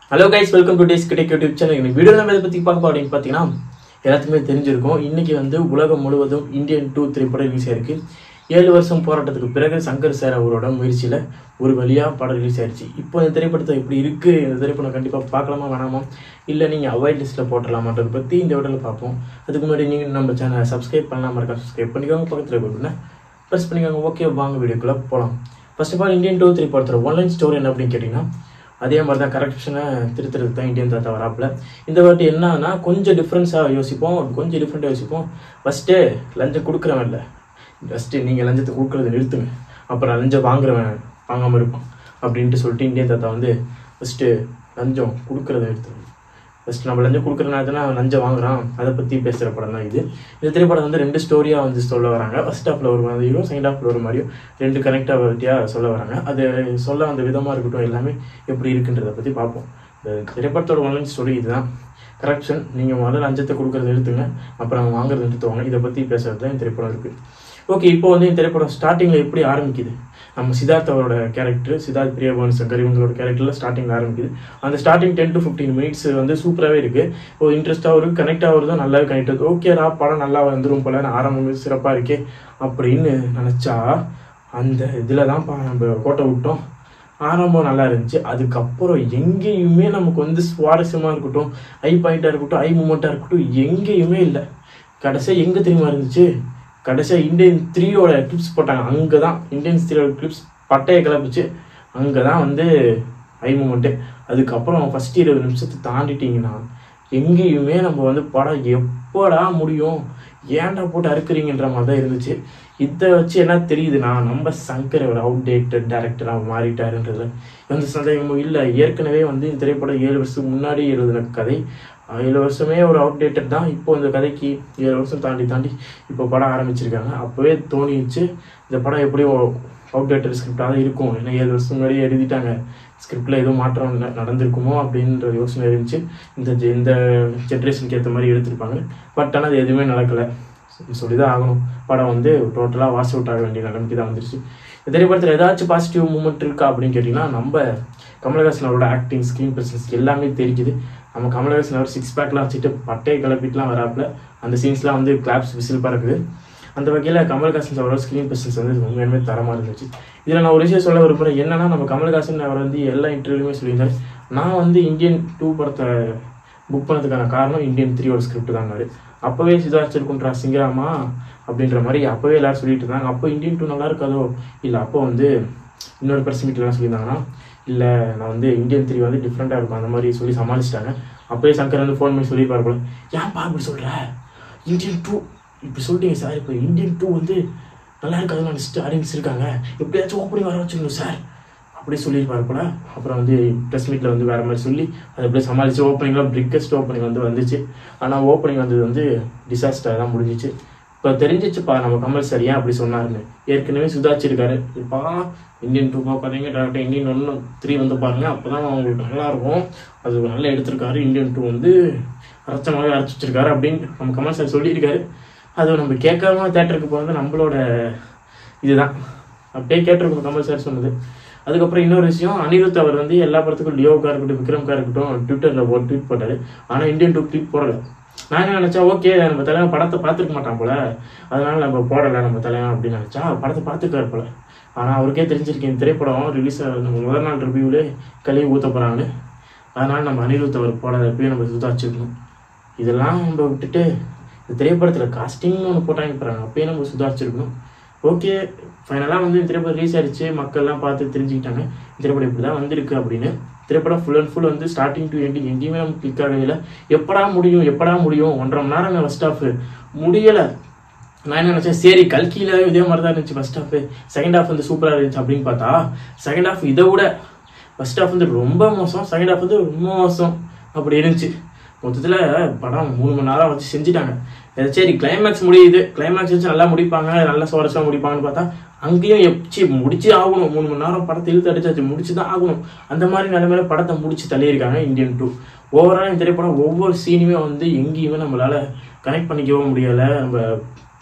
hello guys welcome to டேஸ் கிட்டே YouTube channel இந்த வீடியோ நம்ம இதை பற்றி பார்க்க அப்படின்னு பார்த்தீங்கன்னா எல்லாத்துக்குமே தெரிஞ்சிருக்கும் இன்னைக்கு வந்து உலகம் முழுவதும் இந்தியன் டூ திரைப்படம் ரிலீஸ் ஆயிருக்கு ஏழு வருஷம் போராட்டத்துக்கு பிறகு சங்கர் சார் அவரோட முயற்சியில் ஒரு வழியாக படம் ரிலீஸ் ஆயிடுச்சு இப்போ இந்த திரைப்படத்தை எப்படி இருக்குது இந்த திரைப்படம் கண்டிப்பாக பார்க்கலாமா வேணாமா இல்லை நீங்கள் அவாய்ட் லிஸ்ட்டில் போட்டலாமான்றதை பற்றி இந்த வீடியோவில் பார்ப்போம் அதுக்கு முன்னாடி நீங்கள் நம்ம சேனலை சப்ஸ்கிரைப் பண்ணாமல் இருக்கா சப்ஸ்கிரைப் பண்ணிக்கோங்க பக்கத்தில் போட்டுனா ப்ரெஸ் பண்ணிக்கோங்க ஓகே வாங்க வீடியோக்குள்ளே போகலாம் first of all Indian two திரைப்படத்தோட ஒன்லைன் ஸ்டோரி என்ன அப்படின்னு கேட்டிங்கன்னா அதே மாதிரி தான் கரெக்ஷனை திருத்துறது தான் இந்தியன் தாத்தா வராப்புல இந்த வாட்டி என்னன்னா கொஞ்சம் டிஃப்ரென்ஸாக யோசிப்போம் கொஞ்சம் டிஃப்ரெண்ட்டாக யோசிப்போம் ஃபஸ்ட்டு லஞ்சம் கொடுக்குறவன் இல்லை ஃபஸ்ட்டு நீங்கள் லஞ்சத்தை கொடுக்குறத நிறுத்துங்க அப்புறம் லஞ்சம் வாங்குறவன் வாங்காமல் இருப்பான் அப்படின்ட்டு சொல்லிட்டு இந்தியன் தாத்தா வந்து ஃபஸ்ட்டு லஞ்சம் கொடுக்குறத நிறுத்துங்க ஃபஸ்ட் நம்ம லஞ்சம் கொடுக்குறனால தானே அவன் லஞ்சம் வாங்குறான் அதை பற்றி பேசுகிற படம் தான் இது இந்த திரைப்படம் வந்து ரெண்டு ஸ்டோரியாக வந்து சொல்ல வராங்க ஃபர்ஸ்ட் ஹாஃபில் ஒரு மாதிரியும் செகண்ட் ஹாஃபில் ஒரு மாதிரியும் ரெண்டு கனெக்டாவிட்டியாக சொல்ல வராங்க அது சொல்ல வந்த விதமாக இருக்கட்டும் எல்லாமே எப்படி இருக்குன்றதை பற்றி பார்ப்போம் இந்த திரைப்படத்தோட ஒன்லைன் ஸ்டோரி இதுதான் கரெக்ஷன் நீங்கள் முதல்ல லஞ்சத்தை கொடுக்குறத நிறுத்துங்க அப்புறம் அவங்க வாங்குறத நிறுத்துவாங்க இதை பற்றி பேசுறது தான் இந்த திரைப்படம் இருக்குது ஓகே இப்போ வந்து இந்த திரைப்படம் ஸ்டார்டிங்கில் எப்படி ஆரம்பிக்குது நம்ம சித்தார்த் அவரோட கேரக்டர் சித்தார்த் பிரியபவன் சங்கர் இவங்களோட கேரக்டரில் ஸ்டார்டிங்கில் ஆரம்பிக்குது அந்த starting ten to fifteen minutes வந்து சூப்பராகவே இருக்குது ஒரு இன்ட்ரெஸ்ட்டாக இருக்கும் கனெக்ட் ஆகுறதும் நல்லாவே கனெக்ட் ஆகுது ஓகேடா படம் நல்லா வந்துடும் போல நான் ஆரம்பமே சிறப்பாக இருக்கே அப்படின்னு நினச்சா அந்த இதில் தான் நம்ம கோட்டை விட்டோம் ஆரம்பம் நல்லா இருந்துச்சு அதுக்கப்புறம் எங்கேயுமே நமக்கு வந்து சுவாரஸ்யமாக இருக்கட்டும் ஐ பாயிண்ட்டாக இருக்கட்டும் ஐ மூமெண்ட்டாக இருக்கட்டும் எங்கேயுமே இல்லை கடைசியாக எங்கே தெரியுமா இருந்துச்சு கடைசியாக இந்தியன் த்ரீயோட கிளிப்ஸ் போட்டாங்க அங்கே தான் இந்தியன் த்ரீயோட கிளிப்ஸ் பட்டையை கிளப்பிச்சு அங்கே தான் வந்து ஐ மூமெண்ட்டு அதுக்கப்புறம் ஃபஸ்ட் இருபது நிமிஷத்தை தாண்டிட்டிங்கன்னா எங்கேயுமே நம்ம வந்து படம் எப்போடா முடியும் ஏன்டா போட்டு அறுக்குறீங்கன்ற மாதிரி தான் இருந்துச்சு இதை வச்சு என்ன தெரியுதுன்னா நம்ம சங்கர் ஒரு அவுடேட்டட் டேரக்டராக மாறிட்டாருன்றதுல எந்த சந்தேகமும் இல்லை ஏற்கனவே வந்து இந்த திரைப்படம் ஏழு வருஷத்துக்கு முன்னாடி எழுதின கதை ஏழு வருஷமே ஒரு அவுடேட்டட் தான் இப்போ இந்த கதைக்கு ஏழு வருஷம் தாண்டி தாண்டி இப்போ படம் ஆரம்பிச்சிருக்காங்க அப்போவே தோணிச்சு இந்த படம் எப்படியும் அவுடேட்டட் ஸ்கிரிப்டாக தான் இருக்கும் ஏன்னா ஏழு வருஷம் முன்னாடியே எழுதிட்டாங்க ஸ்கிரிப்டில் எதுவும் மாற்றம் ந- நடந்திருக்குமோ அப்படின்ற யோசனை இருந்துச்சு இந்த ஜெ- இந்த ஜென்ரேஷனுக்கு ஏற்ற மாதிரி எடுத்திருப்பாங்க பட் ஆனால் அது எதுவுமே நடக்கலை சொல்லி தான் ஆகணும் படம் வந்து டோட்டலாக வாஷ் அவுட் ஆக வேண்டிய நிலைமைக்கு தான் வந்துருச்சு இந்த திரைப்படத்தில் ஏதாச்சும் பாசிட்டிவ் மூமெண்ட் இருக்கா அப்படின்னு கேட்டிங்கன்னா நம்ம கமலஹாசன் அவரோட ஆக்டிங் ஸ்க்ரீன் பிரசன்ஸ் எல்லாமே தெரிஞ்சுது நம்ம கமலஹாசன் அவர் சிக்ஸ் பேக்லாம் வச்சுட்டு பட்டையை கிளப்பிட்டுலாம் வராப்புல அந்த சீன்ஸ்லாம் வந்து கிளாப்ஸ் விசில் பறக்குது அந்த வகையில் கமல்ஹாசன் அவரோட ஸ்க்ரீன் பிரசன்ஸ் வந்து உண்மையுமே தரமாக இருந்துச்சு இதில் நான் ஒரு விஷயம் சொல்ல விரும்புகிறேன் என்னன்னா நம்ம கமல்ஹாசன் அவர் வந்து எல்லா இன்டர்வியூமே சொல்லியிருந்தாரு நான் வந்து இந்தியன் டூ படத்தை புக் பண்ணதுக்கான காரணம் இந்தியன் த்ரீயோட ஸ்கிரிப்ட் தாங்காரு அப்போவே சிதார்த்திருக்குன்றா சிங்கராமா அப்படின்ற மாதிரி அப்போவே எல்லாரும் சொல்லிட்டு இருந்தாங்க அப்போ இந்தியன் டூ நல்லா இருக்காதோ இல்லை அப்போ வந்து இன்னொரு பிரஸ் மீட்லாம் சொல்லியிருந்தாங்கன்னா இல்லை நான் வந்து இந்தியன் த்ரீ வந்து டிஃப்ரெண்ட்டாக இருக்கும் அந்த மாதிரி சொல்லி சமாளிச்சிட்டாங்க அப்போயே சங்கர் வந்து ஃபோன் பண்ணி சொல்லியிருப்பாரு போல ஏன்ப்பா இப்படி சொல்கிற இந்தியன் டூ இப்படி சொல்லிட்டீங்க சார் இப்போ இந்தியன் டூ வந்து நல்லா இருக்காதுன்னு நினச்சிட்டு ஆடியன்ஸ் இருக்காங்க எப்படியாச்சும் ஓப்பனிங் வர வச்சுக்கணும் சார் அப்படி சொல்லியிருப்பாரு போல அப்புறம் வந்து ப்ரெஸ் மீட்டில் வந்து வேறு மாதிரி சொல்லி அதை அப்படியே சமாளித்து ஓப்பனிங்கில் பிரிக்கஸ்ட் ஓப்பனிங் வந்து வந்துச்சு ஆனால் ஓப்பனிங் வந்தது வந்து டிசாஸ்டர் தான் முடிஞ்சிச்சு இப்போ தெரிஞ்சிச்சுப்பா நம்ம கமல் சார் ஏன் அப்படி சொன்னாருன்னு ஏற்கனவே சுதாச்சிருக்காரு இப்போ இந்தியன் டூ பார்த்தீங்க டேரக்டர் இந்தியன் ஒன்று த்ரீ வந்து பாருங்க அப்போ தான் அவங்களுக்கு நல்லா இருக்கும் அது நல்லா எடுத்திருக்காரு இந்தியன் டூ வந்து அரைச்சமாகவே அரைச்சி வச்சிருக்காரு அப்படின்னு நம்ம கமல் சார் சொல்லியிருக்காரு அது நம்ம கேட்காம தேட்டருக்கு போகிறது நம்மளோட இதுதான் அப்படியே கேட்டிருக்கோம் கமல் சார் சொன்னது அதுக்கப்புறம் இன்னொரு விஷயம் அனிருத் அவர் வந்து எல்லா படத்துக்கும் லியோவுக்கா இருக்கட்டும் விக்ரம்கா இருக்கட்டும் ட்விட்டரில் ஒரு ட்வீட் போட்டாரு ஆனால் இந்தியன் டூ ட்வீட் போடல நான் என்ன நினச்சா ஓகே நம்ம தலைவன் படத்தை பார்த்துருக்க மாட்டான் போல அதனால நம்ம போடலை நம்ம தலைவன் அப்படின்னு நினச்சா படத்தை பார்த்துக்காரு போல ஆனால் அவருக்கே தெரிஞ்சிருக்கு இந்த திரைப்படம் ரிலீஸ் நம்ம முதல் நாள் ரிவ்யூவிலே கழுவி ஊற்ற போகிறாங்கன்னு அதனால நம்ம அனிருத் அவர் போடாத எப்பயும் நம்ம சுதாரிச்சிருக்கணும் இதெல்லாம் நம்ம விட்டுட்டு இந்த திரைப்படத்தில் காஸ்டிங்னு ஒன்று போட்டாங்க போகிறாங்க அப்பயே நம்ம சுதாரிச்சிருக்கணும் ஓகே ஃபைனலாக வந்து இந்த திரைப்படம் ரிலீஸ் ஆயிடுச்சு மக்கள்லாம் பார்த்து தெரிஞ்சுக்கிட்டாங்க இந்த திரைப்படம் இப்படி தான் வந்திருக்கு அப்படின்னு திரைப்படம் ஃபுல் அண்ட் ஃபுல் வந்து ஸ்டார்டிங் டு எண்டிங் எங்கேயுமே நமக்கு கிளிக் ஆகவே இல்லை எப்படா முடியும் எப்படா முடியும் ஒன்றரை மணி நேரம் ஃபர்ஸ்ட் ஆஃப் முடியலை நான் என்ன நினச்சேன் சரி கல்கியில இதே மாதிரி தான் இருந்துச்சு ஃபர்ஸ்ட் ஹாஃப் செகண்ட் ஹாஃப் வந்து சூப்பராக இருந்துச்சு அப்படின்னு பார்த்தா செகண்ட் ஹாஃப் இதை விட ஃபர்ஸ்ட் ஹாஃப் வந்து ரொம்ப மோசம் செகண்ட் ஹாஃப் வந்து ரொம்ப மோசம் அப்படி இருந்துச்சு மொத்தத்தில் படம் மூணு மணி நேரம் வச்சு செஞ்சுட்டாங்க அது சரி கிளைமேக்ஸ் முடியுது கிளைமேக்ஸ் வச்சு நல்லா முடிப்பாங்க நல்லா சுவாரஸ்யமாக முடிப்பாங்கன்னு பார்த்தா அங்கேயும் எப்சி முடிச்சு ஆகணும் மூணு மணி நேரம் படத்தை இழுத்து அடிச்சாச்சு முடிச்சு தான் ஆகணும் அந்த மாதிரி நிலைமையில படத்தை முடிச்சு தள்ளியிருக்காங்க இந்தியன் டூ ஓவரால் இந்த திரைப்படம் ஒவ்வொரு சீனுமே வந்து எங்கேயுமே நம்மளால கனெக்ட் பண்ணிக்கவும் முடியலை நம்ம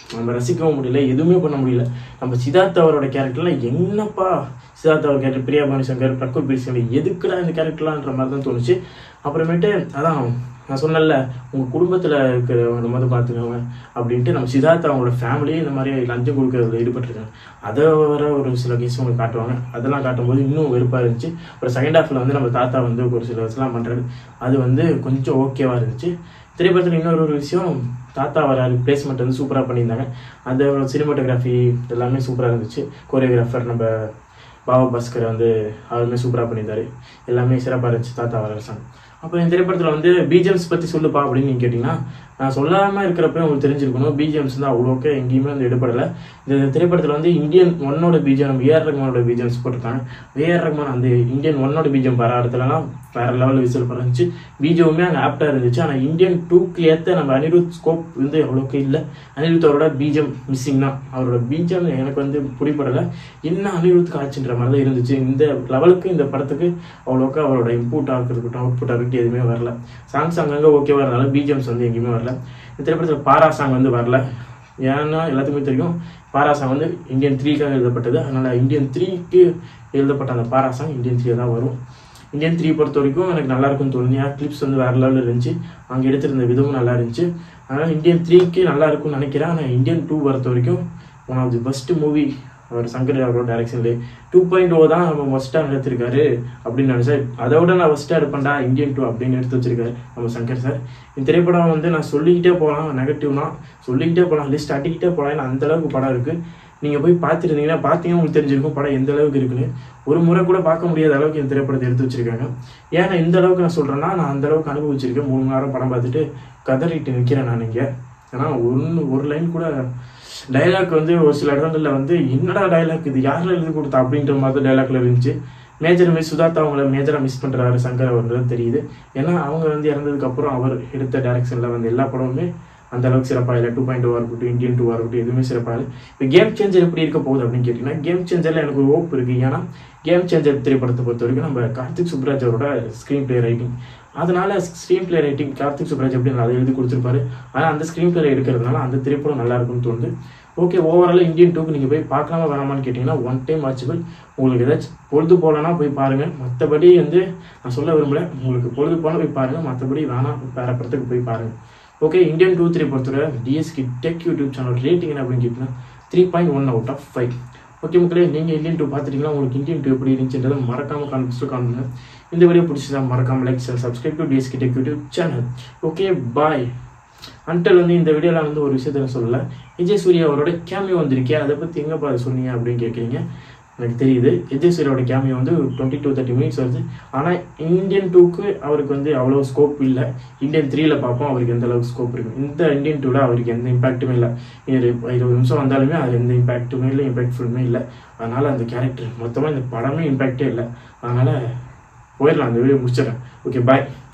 நம்ம ரசிக்கவும் முடியல எதுவுமே பண்ண முடியல நம்ம சித்தார்த் அவரோட கேரக்டர்லாம் என்னப்பா சித்தார்த் அவர் கேரக்டர் பிரியா பவானி சங்கர் பிரகுல் பிரீத் சங்கர் எதுக்குடா இந்த கேரக்டர்லான்ற மாதிரி தான் தோணுச்சு அப்புறமேட்டு அதான் நான் சொன்னேன்ல உங்கள் குடும்பத்தில் இருக்கிறவங்க மாதிரி பார்த்துக்கோங்க அப்படின்ட்டு நம்ம சித்தார்த் அவங்களோட ஃபேமிலியே இந்த மாதிரி லஞ்சம் கொடுக்கறதுல ஈடுபட்டிருக்காங்க அதை வர ஒரு சில கேஸ் உங்களுக்கு காட்டுவாங்க அதெல்லாம் காட்டும்போது இன்னும் வெறுப்பாக இருந்துச்சு அப்புறம் செகண்ட் ஹாஃபில் வந்து நம்ம தாத்தா வந்து ஒரு சில விஷயம்லாம் பண்ணுறாரு அது வந்து கொஞ்சம் ஓகேவாக இருந்துச்சு திரைப்படத்தில் இன்னொரு ஒரு விஷயம் தாத்தா வர ரிப்ளேஸ்மெண்ட் வந்து சூப்பராக பண்ணியிருந்தாங்க அதோட சினிமாட்டோகிராஃபி எல்லாமே சூப்பராக இருந்துச்சு கோரியோகிராஃபர் நம்ம பாபா பாஸ்கர் வந்து அவருமே சூப்பராக பண்ணியிருந்தாரு எல்லாமே சிறப்பாக இருந்துச்சு தாத்தா வர சாங் அப்போ இந்த திரைப்படத்தில் வந்து பிஜிஎம்ஸ் பற்றி சொல்லுப்பா அப்படின்னு நீங்கள் கேட்டிங்கன்னா நான் சொல்லாமல் இருக்கிறப்ப உங்களுக்கு தெரிஞ்சிருக்கணும் பிஜிஎம்ஸ் வந்து அவ்வளோக்கா எங்கேயுமே வந்து எடுபடலை இந்த திரைப்படத்தில் வந்து இந்தியன் ஒன்னோட பிஜிஎம் நம்ம ஏஆர் ரஹ்மானோட பிஜிஎம்ஸ் போட்டிருக்காங்க ஏஆர் ரஹ்மான் அந்த இந்தியன் ஒன்னோட பிஜிஎம் வர இடத்துலலாம் வேற லெவலில் விசில் இருந்துச்சு பிஜிஎம்மே அங்கே ஆப்டாக இருந்துச்சு ஆனால் இந்தியன் டூக்கு ஏற்ற நம்ம அனிருத் ஸ்கோப் வந்து அவ்வளோக்கு இல்லை அனிருத் அவரோட பிஜிஎம் மிஸ்ஸிங் தான் அவரோட பிஜிஎம் எனக்கு வந்து பிடிப்படலை என்ன அனிருத் காட்சின்ற மாதிரி தான் இருந்துச்சு இந்த லெவலுக்கு இந்த படத்துக்கு அவ்வளோக்கா அவரோட இன்புட்டாக இருக்கட்டும் அவுட்புட்டாக இருக்கட்டும் எதுவுமே வரல சாங்ஸ் அங்கங்கே ஓகேவா இருந்தாலும் பிஜிஎம்ஸ் வந்து எங்கேயுமே வரல இந்த திரைப்படத்தில் பாரா சாங் வந்து வரல ஏன்னா எல்லாத்துக்குமே தெரியும் பாரா சாங் வந்து இந்தியன் த்ரீக்காக எழுதப்பட்டது அதனால் இந்தியன் த்ரீக்கு எழுதப்பட்ட அந்த பாரா சாங் இந்தியன் த்ரீ தான் வரும் இந்தியன் த்ரீ பொறுத்த வரைக்கும் எனக்கு நல்லா இருக்கும்னு தோணுது ஏன் கிளிப்ஸ் வந்து வேறு லெவலில் இருந்துச்சு அங்கே எடுத்திருந்த விதமும் நல்லா இருந்துச்சு அதனால் இந்தியன் த்ரீக்கு நல்லா இருக்கும்னு நினைக்கிறேன் ஆனால் இந்தியன் டூ பொறுத்த வரைக்கும் one of the best movie அவர் சங்கர் அவரோட டைரக்ஷன்லேயே டூ பாயிண்ட் ஓ தான் நம்ம ஃபஸ்ட்டாக எடுத்திருக்காரு அப்படின்னு நினச்சா அதை விட நான் ஃபஸ்ட்டாக எடுப்பேன்டா இந்தியன் டூ அப்படின்னு எடுத்து வச்சிருக்காரு நம்ம சங்கர் சார் இந்த திரைப்படம் வந்து நான் சொல்லிக்கிட்டே போகலாம் நெகட்டிவ்னா சொல்லிக்கிட்டே போகலாம் லிஸ்ட் அடிக்கிட்டே போகலாம் ஏன்னா அந்த அளவுக்கு படம் இருக்குது நீங்கள் போய் பார்த்துருந்தீங்கன்னா பார்த்தீங்கன்னா உங்களுக்கு தெரிஞ்சிருக்கும் படம் எந்த அளவுக்கு இருக்குன்னு ஒரு முறை கூட பார்க்க முடியாத அளவுக்கு இந்த திரைப்படத்தை எடுத்து வச்சிருக்காங்க ஏன்னா இந்த அளவுக்கு நான் சொல்கிறேன்னா நான் அந்த அளவுக்கு அனுபவிச்சிருக்கேன் மூணு மணி நேரம் படம் பார்த்துட்டு கதறிட்டு நிற்கிறேன் நான் இங்கே ஏன்னா ஒன்று ஒரு லைன் கூட டைலாக் வந்து ஒரு சில இடங்கள்ல வந்து என்னடா டைலாக் இது யாரில் எழுதி கொடுத்தா அப்படின்ற மாதிரி டைலாக்ல இருந்துச்சு மேஜர் மிஸ் சுதாத்தா அவங்கள மேஜரா மிஸ் பண்றாரு சங்கர் அவர்ன்றது தெரியுது ஏன்னா அவங்க வந்து இறந்ததுக்கு அப்புறம் அவர் எடுத்த டைரக்ஷன்ல வந்து எல்லா படமுமே அந்த அளவுக்கு சிறப்பாக இல்லை டூ பாயிண்ட் டூவாக இருக்கட்டும் இந்தியன் டூவாக இருக்கட்டும் எதுவுமே சிறப்பாக இல்லை இப்போ கேம் சேஞ்சர் எப்படி இருக்க போகுது அப்படின்னு கேட்டிங்கன்னா கேம் சேஞ்சரில் எனக்கு ஒரு ஹோப் இருக்குது ஏன்னா கேம் சேஞ்சர் திரைப்படத்தை பொறுத்த வரைக்கும் நம்ம கார்த்திக் சுப்ராஜ் அவரோட ஸ்க்ரீன் பிளே ரைட்டிங் அதனால screen play writing Karthik Subbaraj எப்படி அதை எழுதி கொடுத்துருப்பாரு ஆனால் அந்த ஸ்க்ரீன் பிளே எடுக்கிறதுனால அந்த திரைப்படம் நல்லா இருக்கும்னு தோணுது ஓகே ஓவரால் இந்தியன் டூக்கு நீங்கள் போய் பார்க்கலாமா வேணாமான்னு கேட்டிங்கன்னா ஒன் டைம் வாட்சபிள் உங்களுக்கு ஏதாச்சும் பொழுது போகலன்னா போய் பாருங்கள் மற்றபடி வந்து நான் சொல்ல விரும்பல உங்களுக்கு பொழுது போனால் போய் பாருங்கள் மற்றபடி வேணாம் வேற படத்துக்கு போய் பாருங்கள் ஓகே இந்தியன் டூ த்ரீ பொறுத்தவரை TSK tech YouTube channel rating என்ன அப்படின்னு கேட்டிங்கன்னா three point one out of five okay மக்களே நீங்கள் இந்தியன் டூ பார்த்துட்டீங்களா உங்களுக்கு இந்தியன் டூ எப்படி இருந்துச்சுன்றதை மறக்காம கான்பிஸ்ட்டு காணுங்க இந்த வீடியோ பிடிச்சதா மறக்காம like share subscribe to TSK tech YouTube channel okay bye until வந்து இந்த வீடியோவில் வந்து ஒரு விஷயத்த நான் சொல்லல விஜய் சூர்யா அவரோட கேமியோ வந்திருக்கே அதை பற்றி எங்கப்பா அதை சொன்னீங்க அப்படின்னு கேட்குறீங்க எனக்கு தெரியுது விஜய் சூர்யாவோட கேமியோ வந்து டுவெண்ட்டி டூ தேர்ட்டி மினிட்ஸ் வருது ஆனால் இந்தியன் டூக்கு அவருக்கு வந்து அவ்வளோ ஸ்கோப் இல்லை இந்தியன் த்ரீல பார்ப்போம் அவருக்கு எந்த அளவுக்கு ஸ்கோப் இருக்கு இந்த இந்தியன் டூவில் அவருக்கு எந்த இம்பாக்ட்டுமே இல்லை இரு இருபது நிமிஷம் வந்தாலுமே அது எந்த இம்பாக்ட்டுமே இல்லை இம்பாக்ட்ஃபுல்லுமே இல்லை அதனால் அந்த கேரக்டர் மொத்தமாக இந்த படமே இம்பாக்டே இல்லை அதனால் போயிடலாம் அந்த வீடியோ முடிச்சிடறேன் ஓகே பாய்